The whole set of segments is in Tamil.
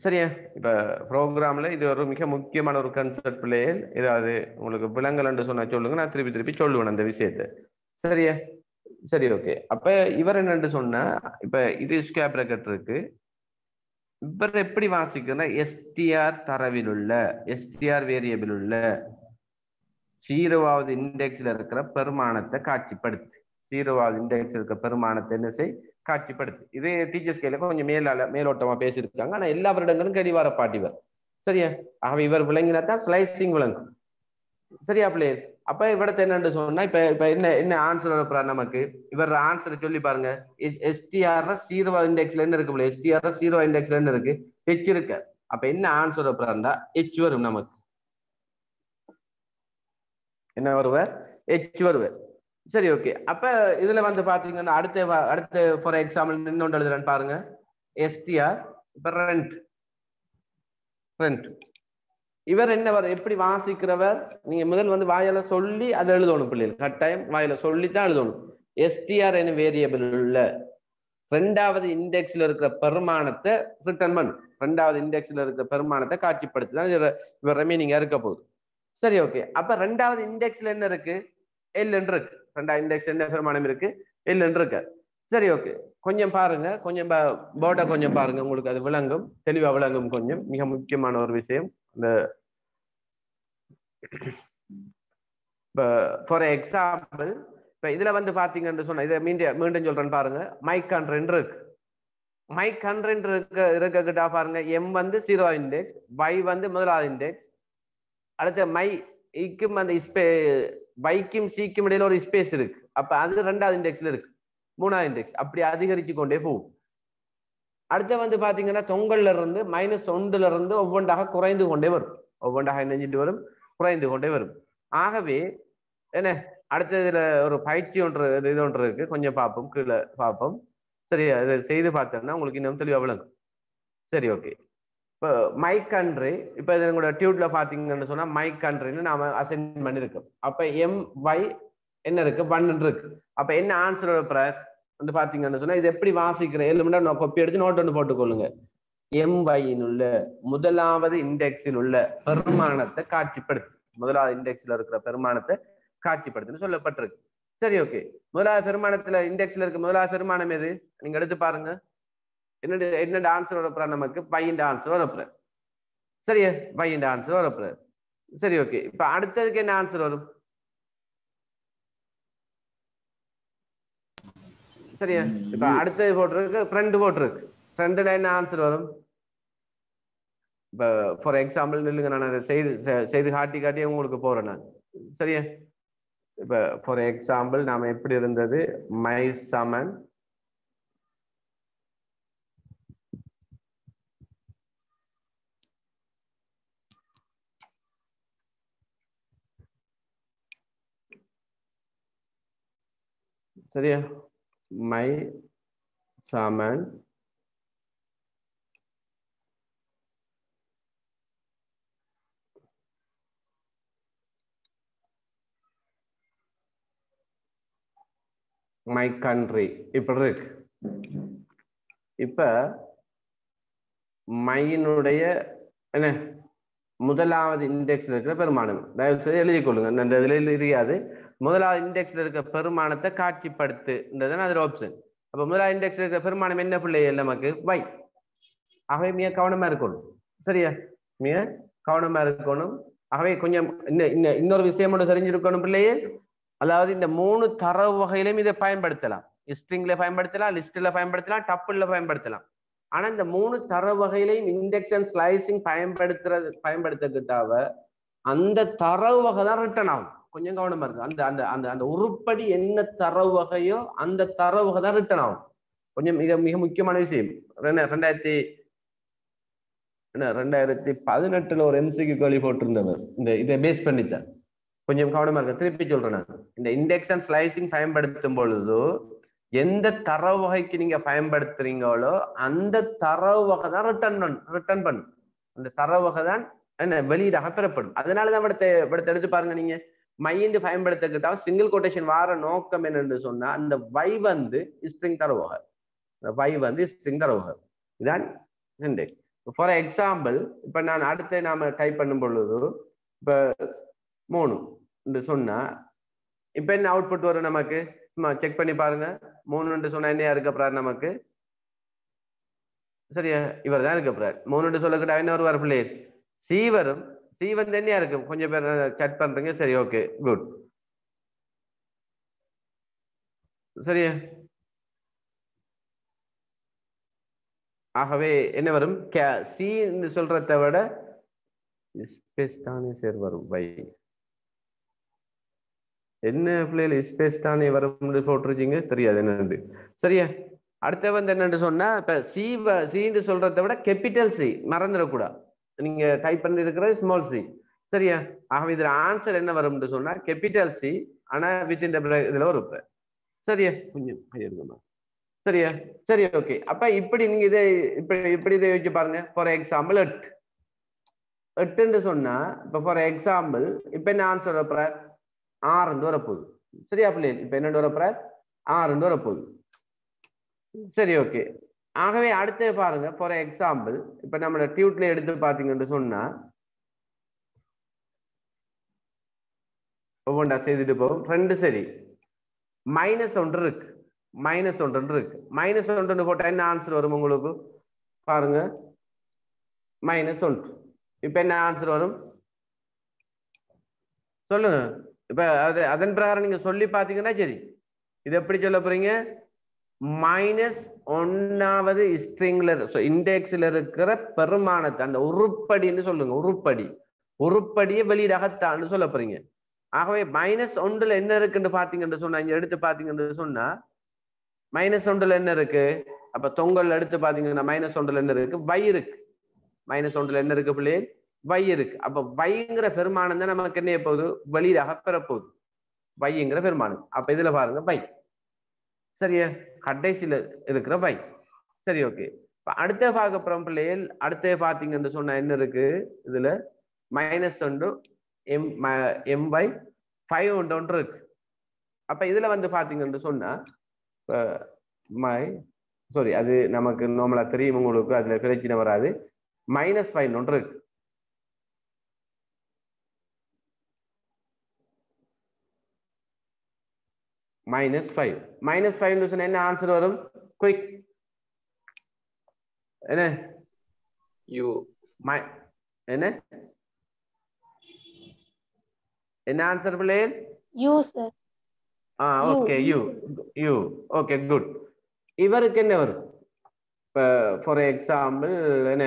சரியா இப்ப ப்ரோக்ராம்ல இது ஒரு மிக முக்கியமான ஒரு கன்செப்ட் பிள்ளைகள் ஏதாவது உங்களுக்கு விலங்கல் சொன்னா சொல்லுங்க நான் திருப்பி திருப்பி சொல்லுவேன் அந்த விஷயத்தை சரியா சரி ஓகே அப்ப இவர் என்னன்னு சொன்னா இப்ப இது ஸ்கேப் ரெக்கட் இருக்கு இவர் எப்படி வாசிக்கிறனா எஸ்டிஆர் தரவில் உள்ள எஸ்டிஆர் வேரியபிள் உள்ள ஜீரோவாவது இண்டெக்ஸ்ல இருக்கிற பெருமானத்தை காட்சிப்படுத்து ஜீரோவாவது இண்டெக்ஸ் இருக்கிற பெருமானத்தை என்ன செய் காட்சிப்படுத்து இது டீச்சர்ஸ் கையில கொஞ்சம் மேலால மேலோட்டமா பேசியிருக்காங்க ஆனா எல்லா வருடங்களும் கடிவார பாட்டிவர் சரியா ஆகவே இவர் விளங்கினாதான் ஸ்லைசிங் விளங்கும் சரியா பிள்ளைகள் அப்ப இவடத்தை என்னன்னு சொன்னா இப்ப இப்ப என்ன என்ன ஆன்சர் வரப்போறா நமக்கு இவர் ஆன்சர் சொல்லி பாருங்க எஸ்டிஆர் ஜீரோ இண்டெக்ஸ்ல என்ன இருக்கு எஸ்டிஆர் ஜீரோ இண்டெக்ஸ்ல என்ன இருக்கு ஹெச் இருக்கு அப்ப என்ன ஆன்சர் வரப்போறாண்டா ஹெச் வரும் நமக்கு என்ன வருவார் ஹெச் வருவார் சரி ஓகே அப்ப இதுல வந்து பாத்தீங்கன்னா அடுத்த வ- அடுத்த ஃபார் எக்ஸாம்பிள் இன்னொன்று எழுதுறேன்னு பாருங்க எஸ்டிஆர் இப்ப ரெண்ட் ரெண்ட் இவர் என்ன வர எப்படி வாசிக்கிறவர் நீங்க முதல் வந்து வாயால சொல்லி அதை எழுதணும் பிள்ளைகள் கட்டாயம் வாயில சொல்லி தான் எழுதணும் எஸ்டிஆர் என்ன வேரியபிள் உள்ள ரெண்டாவது இண்டெக்ஸ்ல இருக்கிற பெருமானத்தை ரிட்டர்ன் பண்ணும் ரெண்டாவது இண்டெக்ஸ்ல இருக்கிற பெருமானத்தை காட்சிப்படுத்தி தான் இவர் இவர் ரெமைனிங்கா இருக்க போகுது சரி ஓகே அப்ப ரெண்டாவது இண்டெக்ஸ்ல என்ன இருக்கு எல் இருக்கு ரெண்டாவது இண்டெக்ஸ் என்ன பெருமானம் இருக்கு எல் இருக்கு சரி ஓகே கொஞ்சம் பாருங்க கொஞ்சம் போர்டை கொஞ்சம் பாருங்க உங்களுக்கு அது விளங்கும் தெளிவா விளங்கும் கொஞ்சம் மிக முக்கியமான ஒரு விஷயம் இந்த இப்போ ஃபார் எக்ஸாம்பிள் இப்போ இதுல வந்து பாத்தீங்கன்னு சொன்னா இதை மீண்டும் மீண்டும் சொல்றேன் பாருங்க மைக் ஹண்ட்ரட் இருக்கு மைக் ஹண்ட்ரட் இருக்க இருக்கக்கிட்டா பாருங்க எம் வந்து ஜீரோ இண்டெக்ஸ் y வந்து முதலாவது இண்டெக்ஸ் அடுத்து மை இக்கும் அந்த ஸ்பே வைக்கும் சிக்கும் இடையில ஒரு ஸ்பேஸ் இருக்கு அப்ப அது ரெண்டாவது இண்டெக்ஸ்ல இருக்கு மூணாவது இண்டெக்ஸ் அப்படி அதிகரிச்சு கொண்டே போகும் அடுத்து வந்து பாத்தீங்கன்னா தொங்கல்ல இருந்து மைனஸ் ஒன்றுல இருந்து ஒவ்வொன்றாக குறைந்து கொண்டே வரும் ஒவ்வொன்றாக நினைஞ்சிட்டு வரும் குறைந்து கொண்டே வரும் ஆகவே என்ன அடுத்ததுல ஒரு பயிற்சி ஒன்று இது இது ஒன்று இருக்கு கொஞ்சம் பார்ப்போம் கீழே பார்ப்போம் சரி அதை செய்து பார்த்தோம்னா உங்களுக்கு இன்னும் தெளிவாக விளங்கும் சரி ஓகே இப்போ மைக் கண்ட்ரி இப்போ இது உங்களோட டியூட்ல பார்த்தீங்கன்னு சொன்னா மைக் கண்ட்ரின்னு நாம அசைன் பண்ணிருக்கோம் அப்ப எம் ஒய் என்ன இருக்கு ஒன் இருக்கு அப்ப என்ன ஆன்சர் வைப்பார் வந்து பாத்தீங்கன்னு சொன்னா இது எப்படி வாசிக்கிறேன் ஏழு மணி நேரம் கொப்பி எடுத்து நோட் ஒன்று போட்டுக்கொள்ளுங்க எம் வையின் உள்ள முதலாவது இண்டெக்ஸில் உள்ள பெருமானத்தை காட்சிப்படுத்து முதலாவது இண்டெக்ஸ்ல இருக்கிற பெருமானத்தை காட்சிப்படுத்துன்னு சொல்லப்பட்டிருக்கு சரி ஓகே முதலாவது பெருமானத்துல இண்டெக்ஸ்ல இருக்க முதலாவது பெருமானம் எது நீங்க எடுத்து பாருங்க என்னது என்னோட ஆன்சர் வரப்புற நமக்கு பையன் ஆன்சர் வரப்புற சரியா பையன் ஆன்சர் வரப்புற சரி ஓகே இப்ப அடுத்ததுக்கு என்ன ஆன்சர் வரும் சரியா இப்ப அடுத்தது போட்டிருக்கு ஃப்ரெண்டு போட்டிருக்கு ஃப்ரெண்டுல என்ன ஆன்சர் வரும் இப்ப ஃபார் எக்ஸாம்பிள் நில்லுங்க நான் அதை செய்து செ- செய்து காட்டி காட்டி உங்களுக்கு போறேன் நான் சரியா இப்ப ஃபார் எக்ஸாம்பிள் நாம எப்படி இருந்தது மை சமன் சரியா மை சமன் மை கண்ட்ரி இப்படி இருக்கு இப்ப மையினுடைய என்ன முதலாவது இண்டெக்ஸ்ல இருக்கிற பெருமானம் தயவு செய்து எழுதிக் கொள்ளுங்க இந்த இதுல தெரியாது முதலாவது இண்டெக்ஸ்ல இருக்கிற பெருமானத்தை காட்சிப்படுத்துன்றதுதான் அதில் ஆப்ஷன் அப்ப முதலாவது இண்டெக்ஸ்ல இருக்கிற பெருமானம் என்ன பிள்ளைகள் நமக்கு வை ஆகவே மிக கவனமா இருக்கணும் சரியா மிக கவனமா இருக்கணும் ஆகவே கொஞ்சம் இன்ன- இன்ன- இன்னொரு விஷயம் மட்டும் தெரிஞ்சிருக்கணும் பிள்ளையே அதாவது இந்த மூணு தரவு வகையிலும் இதை பயன்படுத்தலாம் ஸ்ட்ரிங்ல பயன்படுத்தலாம் லிஸ்ட்ல பயன்படுத்தலாம் டப்புல பயன்படுத்தலாம் ஆனா இந்த மூணு தரவு வகையிலையும் இண்டெக்ஸ் அண்ட் ஸ்லைசிங் பயன்படுத்துறது பயன்படுத்தக்கிட்டாவ அந்த தரவு வகை தான் ரிட்டர்ன் ஆகும் கொஞ்சம் கவனமா இருக்கு அந்த அந்த அந்த அந்த உருப்படி என்ன தரவு வகையோ அந்த தரவு வகை தான் ரிட்டர்ன் ஆகும் கொஞ்சம் மிக மிக முக்கியமான விஷயம் ரெண்டு- ரெண்டாயிரத்தி என்ன ரெண்டாயிரத்தி பதினெட்டுல ஒரு எம்சிக்கு கேள்வி போட்டிருந்தவர் இந்த இதை பேஸ் பண்ணித்தான் கொஞ்சம் கவனமா இருக்க திருப்பி சொல்றேன் நான் இந்த இண்டெக்ஸ் அண்ட் ஸ்லைசிங் பயன்படுத்தும் பொழுது எந்த தரவு வகைக்கு நீங்க பயன்படுத்துறீங்களோ அந்த தரவு வகை தான் ரிட்டர்ன் ரிட்டர்ன் பண்ணும் அந்த தரவு வகை தான் என்ன வெளியீடாக பெறப்படும் அதனாலதான் இവിടുത്തെ இവിടുത്തെ எடுத்து பாருங்க நீங்க மையந்து பயன்படுத்தக்கிட்டா சிங்கிள் கொட்டேஷன் வார நோக்கம் என்னன்னு சொன்னா அந்த வை வந்து ஸ்ட்ரிங் தரவு வகை அந்த வை வந்து ஸ்ட்ரிங் தரவு வகை இதான் இண்டெக்ஸ் ஃபார் எக்ஸாம்பிள் இப்ப நான் அடுத்து நாம டைப் பண்ணும் பொழுது இப்ப மூணு என்று சொன்னா இப்ப என்ன அவுட்புட் வரும் நமக்கு சும்மா செக் பண்ணி பாருங்க மூணுன்னு சொன்னா என்ன இருக்க நமக்கு சரியா இவர் தான் இருக்க மூணுன்னு சொல்லக்கூட என்ன வருவார் பிள்ளை சி வரும் சி வந்து என்னையா இருக்கும் கொஞ்சம் பேர் சட் பண்றீங்க சரி ஓகே குட் சரியா ஆகவே என்ன வரும் சி சொல்றதை விட ஸ்பேஸ் தானே சார் வரும் வை என்ன பிள்ளைகள் ஸ்பேஸ் தானே வரும்னு போட்டிருக்கீங்க தெரியாது என்னன்னு சரியா அடுத்த வந்து என்னன்னு சொன்னா இப்ப சி சின்னு சொல்றதை விட கேபிட்டல் சி மறந்துடக்கூடாது நீங்க டைப் பண்ணி இருக்கிறது ஸ்மால் சி சரியா ஆகவே இதுல ஆன்சர் என்ன வரும்னு சொன்னா கேபிட்டல் சி ஆனா வித் இந்த இதுல வரும் இப்ப சரியா கொஞ்சம் இருக்குமா சரியா சரி ஓகே அப்ப இப்படி நீங்க இதை இப்படி இப்படி இதை வச்சு பாருங்க ஃபார் எக்ஸாம்பிள் எட் எட்டுன்னு சொன்னா இப்ப ஃபார் எக்ஸாம்பிள் இப்ப என்ன ஆன்சர் வரப்போற ஆறுன்னு வரப்போகுது சரியா பிள்ளைகள் இப்ப என்னண்டு வரப்போற ஆறுன்னு வரப்போகுது சரி ஓகே ஆகவே அடுத்து பாருங்க ஃபார் எக்ஸாம்பிள் இப்ப நம்மளோட டியூட்ல எடுத்து பாத்தீங்கன்னு சொன்னா ஒவ்வொன்றா செய்துட்டு போகும் ரெண்டு சரி மைனஸ் ஒன்று இருக்கு மைனஸ் ஒன்று இருக்கு மைனஸ் ஒன்று போட்டா என்ன ஆன்சர் வரும் உங்களுக்கு பாருங்க மைனஸ் ஒன்று இப்ப என்ன ஆன்சர் வரும் சொல்லுங்க இப்ப அது அதன் பிரகாரம் நீங்க சொல்லி பாத்தீங்கன்னா சரி இது எப்படி சொல்ல போறீங்க மைனஸ் ஒன்னாவது ஸ்ட்ரிங்ல இண்டெக்ஸ்ல இருக்கிற பெருமானத்தை அந்த உருப்படின்னு சொல்லுங்க உருப்படி உருப்படியை வெளியிடகத்தான்னு சொல்ல போறீங்க ஆகவே மைனஸ் ஒன்றுல என்ன இருக்குன்னு பாத்தீங்கன்னு சொன்னா இங்க எடுத்து பாத்தீங்கன்னு சொன்னா மைனஸ் ஒன்றுல என்ன இருக்கு அப்ப தொங்கல் எடுத்து பாத்தீங்கன்னா மைனஸ் ஒன்றுல என்ன இருக்கு வை இருக்கு மைனஸ் ஒன்றுல என்ன இருக்கு பிள்ளை வை இருக்கு அப்ப வைங்கிற பெருமானம் தான் நமக்கு என்ன போகுது வெளியிலாக பெறப்போகுது வைங்கிற பெருமானம் அப்ப இதுல பாருங்க வை சரியா கடைசியில இருக்கிற வை சரி ஓகே இப்ப அடுத்த பார்க்க போறோம் பிள்ளைகள் அடுத்த பாத்தீங்கன்னு சொன்னா என்ன இருக்கு இதுல மைனஸ் ஒன்று எம் எம் பை ஃபைவ் ஒன்று ஒன்று இருக்கு அப்ப இதுல வந்து பாத்தீங்கன்னு சொன்னா மை சாரி அது நமக்கு நார்மலா தெரியும் உங்களுக்கு அதுல பிரச்சனை வராது மைனஸ் ஃபைவ் ஒன்று இருக்கு மைனஸ் ஃபைவ் மைனஸ் ஃபைவ் சொன்னா என்ன ஆன்சர் வரும் குயிக் என்ன யூ மை என்ன என்ன ஆன்சர் பிள்ளைகள் யூ சார் ஆ You. Okay you you okay good இவருக்கு என்ன வரும் இப்போ ஃபார் எக்ஸாம்பிள் என்ன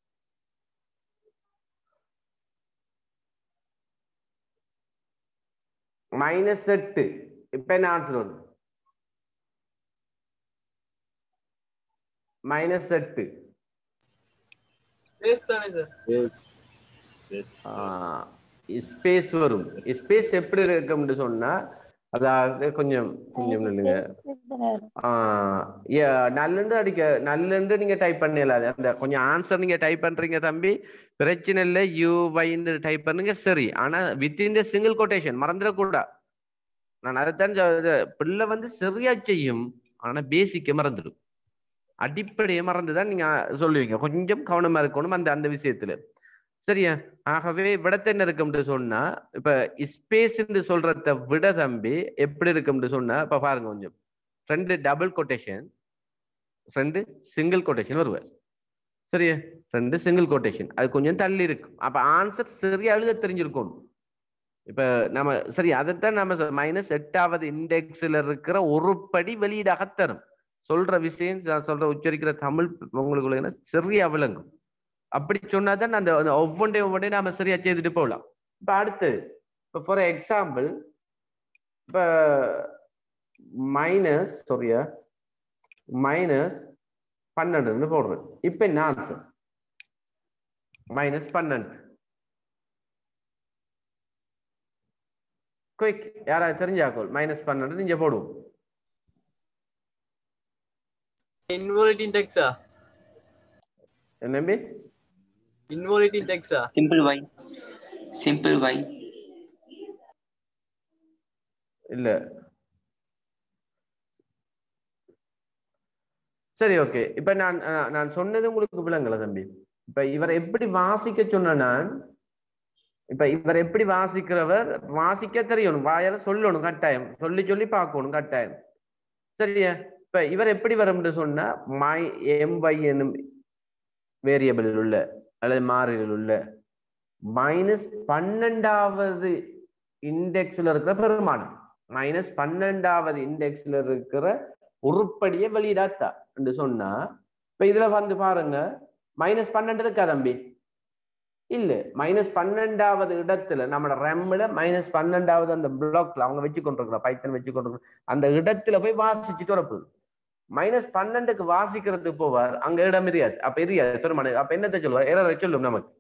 மைனஸ் எட்டு இப்போ என்ன ஆன்சர் வரும் மைனஸ் எட்டு ஸ்பேஸ் தானே சார் ஸ்பேஸ் வரும் ஸ்பேஸ் எப்படி இருக்கும்னு சொன்னா அதாவது கொஞ்சம் கொஞ்சம் நில்லுங்க ஆஹ் yeah, நல்லுண்டு அடிக்க நல்லுண்டு நீங்க டைப் பண்ணல அந்த கொஞ்சம் ஆன்சர் நீங்க டைப் பண்றீங்க தம்பி பிரச்சனை இல்லை யூ வைன்னு டைப் பண்ணுங்க சரி ஆனா வித்தின் த சிங்கிள் கொட்டேஷன் மறந்துடக்கூடாது நான் அதைத்தான் சொல்றது. பிள்ளை வந்து சரியா செய்யும் ஆனா பேசிக்க மறந்துடும் அடிப்படையை மறந்துதான் நீங்க சொல்லுவீங்க கொஞ்சம் கவனமா இருக்கணும் அந்த அந்த விஷயத்துல சரியா ஆகவே விடத்தை என்ன இருக்கும்னு சொன்னா இப்ப ஸ்பேஸ் சொல்றத விட தம்பி எப்படி இருக்கும்னு சொன்னா இப்ப பாருங்க கொஞ்சம் ரெண்டு டபுள் கொட்டேஷன் ரெண்டு சிங்கிள் கொட்டேஷன் வருவார் சரியா ரெண்டு சிங்கிள் கொட்டேஷன் அது கொஞ்சம் தள்ளி இருக்கும் அப்ப ஆன்சர் சரியா எழுத தெரிஞ்சிருக்கணும் இப்ப நம்ம சரி அதைத்தான் நம்ம மைனஸ் எட்டாவது இண்டெக்ஸ்ல இருக்கிற ஒரு படி வெளியீடாக தரும் சொல்ற விஷயம் நான் சொல்ற உச்சரிக்கிற தமிழ் உங்களுக்கு என்ன சரியா விளங்கும் அப்படி சொன்னாதான் அந்த அந்த ஒவ்வொன்றையும் ஒவ்வொன்றையும் நாம சரியா செய்துட்டு போகலாம் இப்ப அடுத்து இப்ப ஃபார் எக்ஸாம்பிள் இப்ப மைனஸ் சாரியா மைனஸ் பன்னெண்டுன்னு போடுறேன் இப்ப என்ன ஆன்சர் மைனஸ் பன்னெண்டு குயிக் யாராவது தெரிஞ்சாக்கோல் மைனஸ் பன்னெண்டு நீங்க போடுவோம் இன்வாலிட் இன்டெக்ஸா என்ன இன்வாலிட் இன்டெக்ஸா Simple Y. Simple Y. இல்ல சரி ஓகே இப்ப நான் நான் நான் சொன்னது உங்களுக்கு விளங்கல தம்பி இப்ப இவர் எப்படி வாசிக்க சொன்ன நான் இப்ப இவர் எப்படி வாசிக்கிறவர் வாசிக்க தெரியணும் வாயால சொல்லணும் கட்டாயம் சொல்லி சொல்லி பார்க்கணும் கட்டாயம் சரியா இப்ப இவர் எப்படி வரும்னு சொன்னா மை எம் வை என்னும் வேரியபிளில் உள்ள அல்லது மாறிலில் உள்ள மைனஸ் பன்னெண்டாவது இண்டெக்ஸ்ல இருக்கிற பெருமானம் மைனஸ் பன்னெண்டாவது இண்டெக்ஸ்ல இருக்கிற உருப்படியை வெளியிடாத்தா என்று சொன்னா இப்ப இதுல வந்து பாருங்க மைனஸ் பன்னெண்டு இருக்கா தம்பி இல்ல மைனஸ் பன்னெண்டாவது இடத்துல நம்மளோட ரெம்ல மைனஸ் பன்னெண்டாவது அந்த பிளாக்ல அவங்க வச்சு கொண்டிருக்கிற பைத்தன் வச்சு கொண்டிருக்கிற அந்த இடத்துல போய் வாசிச்சுட்டு வரப்போகுது மைனஸ் பன்னெண்டுக்கு வாசிக்கிறதுக்கு போவார் அங்க இடம் எரியாது அப்ப எரியாது பெருமானு அப்ப என்னத்தை சொல்லுவார் எரரை சொல்லும் நமக்கு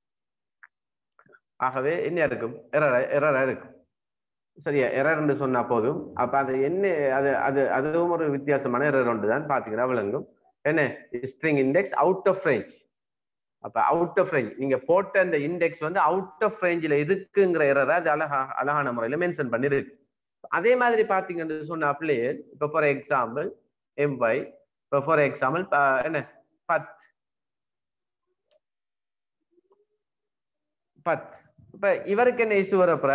ஆகவே என்ன இருக்கும் எரர் எரரா இருக்கும் சரியா எரர்ன்னு சொன்னா போதும் அப்ப அது என்ன அது அது அதுவும் ஒரு வித்தியாசமான எரர் ஒன்று தான் பாத்தீங்கன்னா விளங்கும் என்ன string index out of range அப்ப அவுட் ஆஃப் ரேஞ்ச் நீங்க போட்ட அந்த இண்டெக்ஸ் வந்து அவுட் ஆஃப் ரேஞ்சில் இருக்குங்கிற எரரை அது அழகா அழகான முறையில மென்ஷன் பண்ணிருக்கு அதே மாதிரி பாத்தீங்கன்னு சொன்ன அப்படியே இப்ப ஃபார் எக்ஸாம்பிள் எம்ஒய் இப்போ ஃபார் எக்ஸாம்பிள் என்ன பத் பத் இப்ப இவருக்கு என்ன இஷ்யூ வரப்புற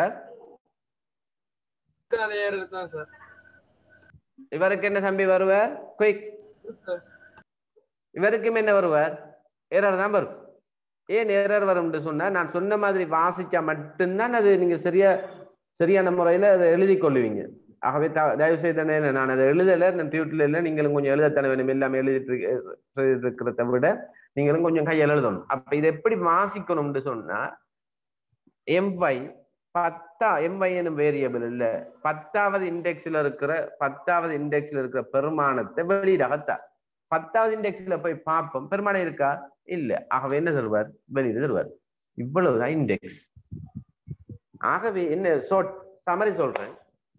அதே error தான் சார் இவருக்கு என்ன தம்பி வருவார் குயிக் இவருக்கும் என்ன வருவார் எரர் தான் வரும் ஏன் எரர் வரும்னு சொன்னா நான் சொன்ன மாதிரி வாசிச்சா மட்டும்தான் அது நீங்க சரியா சரியான முறையில அதை எழுதி கொள்ளுவீங்க ஆகவே த- தயவு செய்து என்ன நான் அதை எழுதல நான் டியூட்டில் இல்லை நீங்களும் கொஞ்சம் எழுத தலைவனும் எல்லாமே எழுதிட்டு இருக்க- இருக்கிறத விட நீங்களும் கொஞ்சம் கையால் எழுதணும் அப்ப இது எப்படி வாசிக்கணும்னு சொன்னா எம்ஒய் பத்தா எம்ஒய் எனும் வேரியபிள் இல்ல பத்தாவது இண்டெக்ஸ்ல இருக்கிற பத்தாவது இண்டெக்ஸ்ல இருக்கிற பெருமானத்தை வெளியிடகத்தா பத்தாவது இண்டெக்ஸ்ல போய் பார்ப்போம் பெருமானம் இருக்கா இல்ல ஆகவே என்ன தருவார் வெளியிட தருவார் இவ்வளவுதான் இண்டெக்ஸ் ஆகவே என்ன ஷார்ட் சமரி சொல்றேன்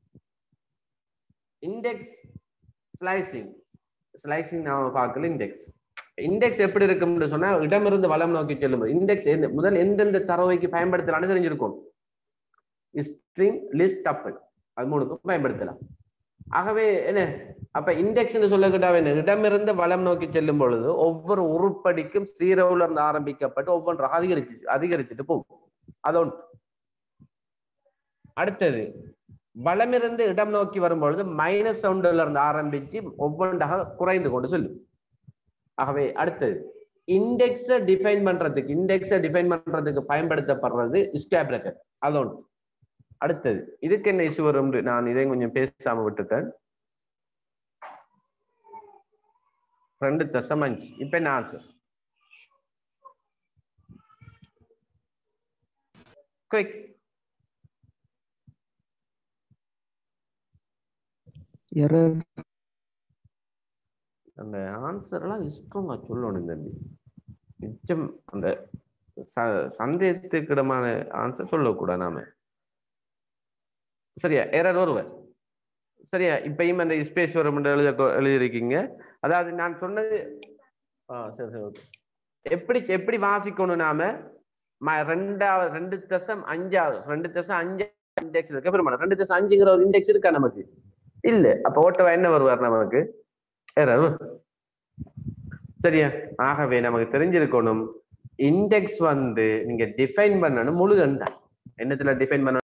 இண்டெக்ஸ் ஸ்லைசிங் ஸ்லைசிங் நாம பார்க்கல இண்டெக்ஸ் இண்டெக்ஸ் எப்படி இருக்கும்னு சொன்னா இடமிருந்து வலம் நோக்கி செல்லும் இண்டெக்ஸ் முதல் எந்தெந்த தரவைக்கு பயன்படுத்தலாம்னு தெரிஞ்சிருக்கும் ஸ்ட்ரிங் லிஸ்ட் டப்பல் அது மூணுக்கும் பயன்படுத்தலாம் ஆகவே என்ன அப்ப இண்டெக்ஸ்னு சொல்லக்கிட்டா என்ன இடமிருந்து வலம் நோக்கி செல்லும் பொழுது ஒவ்வொரு உருப்படிக்கும் சீரோல இருந்து ஆரம்பிக்கப்பட்டு ஒவ்வொன்றாக அதிகரிச்சு அதிகரிச்சுட்டு போகும் அதொன்று அடுத்தது வலமிருந்து இடம் நோக்கி வரும்பொழுது மைனஸ் சவுண்டுல இருந்து ஆரம்பிச்சு ஒவ்வொன்றாக குறைந்து கொண்டு செல்லும் ஆகவே அடுத்தது இண்டெக்ஸை டிஃபைன் பண்றதுக்கு இண்டெக்ஸை டிஃபைன் பண்றதுக்கு பயன்படுத்தப்படுறது ஸ்கொயர் பிராக்கெட் அதொன்று அடுத்தது இதுக்கு என்ன இஷ்யூ வரும் நான் இதை கொஞ்சம் பேசாம விட்டுட்டேன் ரெண்டு தசம் அஞ்சு இப்ப என்ன ஆன்சர் குயிக் எரர் அந்த ஆன்சர் எல்லாம் இஷ்டமா சொல்லணும் தம்பி நிச்சயம் அந்த ச- சந்தேகத்துக்கிடமான ஆன்சர் சொல்லக்கூடாது நாம சரியா எரர் ஒருவர் சரியா இப்பயும் அந்த ஸ்பேஸ் வரும் எழுத எழுதியிருக்கீங்க அதாவது நான் சொன்னது ஆ சரி சரி ஓகே எப்படி எப்படி வாசிக்கணும் நாம ம- ரெண்டாவது ரெண்டு தசம் அஞ்சாவது ரெண்டு தசம் அஞ்சாவது இண்டெக்ஸ் இருக்க பெருமாள் ரெண்டு தசம் அஞ்சுங்கிற ஒரு இண்டெக்ஸ் இருக்கா நமக்கு இல்ல அப்ப ஓட்டவா என்ன வருவார் நமக்கு எரர் சரியா ஆகவே நமக்கு தெரிஞ்சிருக்கணும் இண்டெக்ஸ் வந்து நீங்க டிஃபைன் பண்ணணும் முழுகன் தான் என்னத்துல டிஃபைன் பண்ணணும்